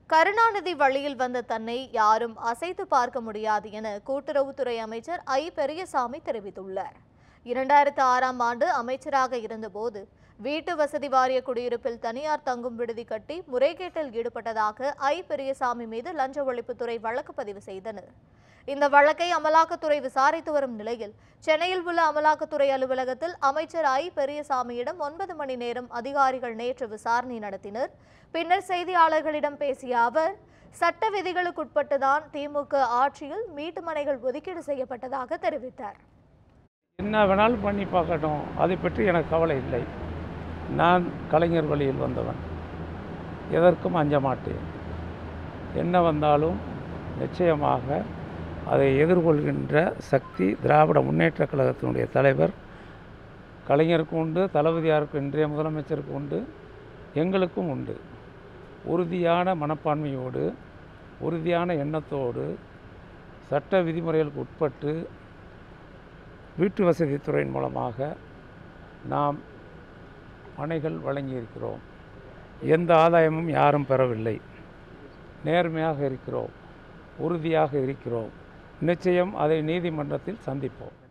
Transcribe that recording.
கருணாநிதி வழியில் வந்த தன்னை யாரும் அசைத்து பார்க்க முடியாது என கூட்டுறவுத்துறை அமைச்சர் ஐ பெரியசாமி தெரிவித்துள்ளார் இரண்டாயிரத்து ஆறாம் ஆண்டு அமைச்சராக இருந்தபோது வீட்டு வசதி வாரிய குடியிருப்பில் தனியார் தங்கும் விடுதி கட்டி முறைகேட்டில் ஈடுபட்டதாக ஐ பெரியசாமி மீது லஞ்ச ஒழிப்புத்துறை வழக்கு பதிவு செய்தனர் இந்த வழக்கை அமலாக்கத்துறை விசாரித்து வரும் நிலையில் சென்னையில் உள்ள அமலாக்கத்துறை அலுவலகத்தில் அமைச்சர் ஐ பெரியசாமியிடம் ஒன்பது மணி நேரம் அதிகாரிகள் நேற்று விசாரணை நடத்தினர் பின்னர் செய்தியாளர்களிடம் பேசிய அவர் சட்ட விதிகளுக்குட்பட்டுதான் திமுக ஆட்சியில் வீட்டு மனைகள் ஒதுக்கீடு செய்யப்பட்டதாக தெரிவித்தார் என்ன வேணாலும் பண்ணி பார்க்கட்டும் அதை பற்றி எனக்கு கவலை இல்லை நான் கலைஞர் வழியில் வந்தவன் எதற்கும் அஞ்ச மாட்டேன் என்ன வந்தாலும் நிச்சயமாக அதை எதிர்கொள்கின்ற சக்தி திராவிட முன்னேற்றக் கழகத்தினுடைய தலைவர் கலைஞருக்கு உண்டு தளபதியாருக்கு இன்றைய முதலமைச்சருக்கு உண்டு எங்களுக்கும் உண்டு உறுதியான மனப்பான்மையோடு உறுதியான எண்ணத்தோடு சட்ட விதிமுறைகளுக்கு உட்பட்டு வீட்டு வசதித்துறையின் மூலமாக நாம் மனைகள் வழங்கியிருக்கிறோம் எந்த ஆதாயமும் யாரும் பெறவில்லை நேர்மையாக இருக்கிறோம் உறுதியாக இருக்கிறோம் நிச்சயம் அதை நீதிமன்றத்தில் சந்திப்போம்